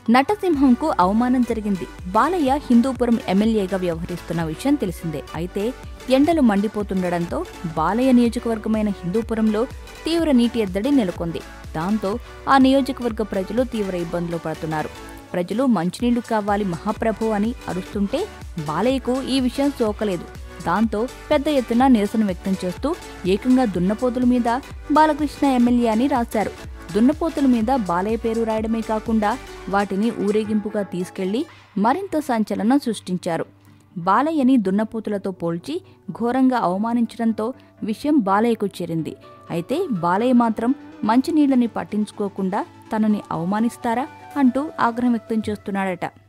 నటసింహంకు అవమానం జరిగింది బాలయ్య హిందూపురం ఎమ్మెల్యేగా వ్యవహరిస్తున్న విషయం తెలిసిందే అయితే ఎండలు మండిపోతుండడంతో బాలయ్య నియోజకవర్గమైన హిందూపురంలో తీవ్ర నీటి ఎద్దడి నెలకొంది దాంతో ఆ నియోజకవర్గ ప్రజలు తీవ్ర ఇబ్బందులు పడుతున్నారు ప్రజలు మంచినీళ్లు కావాలి మహాప్రభు అని అరుస్తుంటే బాలయ్యకు ఈ విషయం సోకలేదు దాంతో పెద్ద ఎత్తున నిరసన వ్యక్తం చేస్తూ ఏకంగా దున్నపోతుల మీద బాలకృష్ణ ఎమ్మెల్యే అని రాశారు దున్నపోతుల మీద బాలయ్య పేరు రాయడమే కాకుండా వాటిని ఊరేగింపుగా తీసుకెళ్లి మరింత సంచలనం సృష్టించారు బాలయ్యని దున్నపోతులతో పోల్చి ఘోరంగా అవమానించడంతో విషయం బాలయ్యకు చేరింది అయితే బాలయ్య మాత్రం మంచినీళ్ళని పట్టించుకోకుండా తనని అవమానిస్తారా అంటూ ఆగ్రహం వ్యక్తం చేస్తున్నాడట